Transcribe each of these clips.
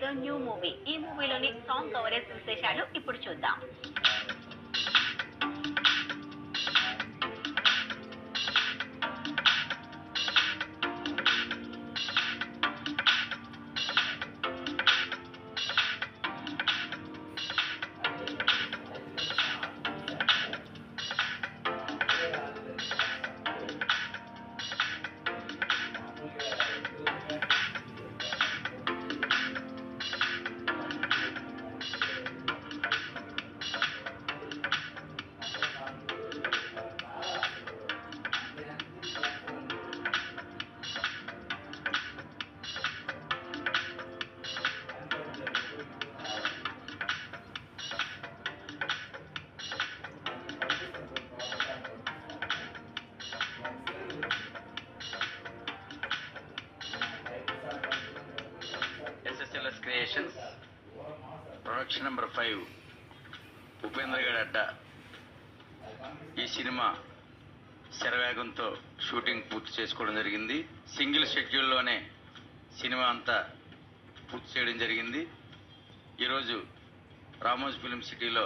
ఇదో new movie ఈ మూవీలోని song coverage విశేషాలు ఇప్పుడు చూద్దాం SSLS creations production number five Upendra గడ్ అడ్డ ఈ సినిమా శరవేగంతో షూటింగ్ పూర్తి చేసుకోవడం జరిగింది సింగిల్ షెడ్యూల్లోనే సినిమా అంతా పూర్తి చేయడం జరిగింది ఈరోజు రామోజ్ ఫిలిం సిటీలో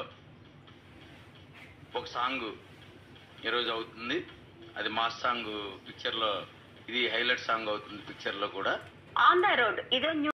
ఒక సాంగ్ ఈరోజు అవుతుంది అది మాస్ సాంగ్ పిక్చర్లో ఇది హైలైట్ సాంగ్ అవుతుంది పిక్చర్లో కూడా ఆన్ ద రోడ్ ఇదో న్యూ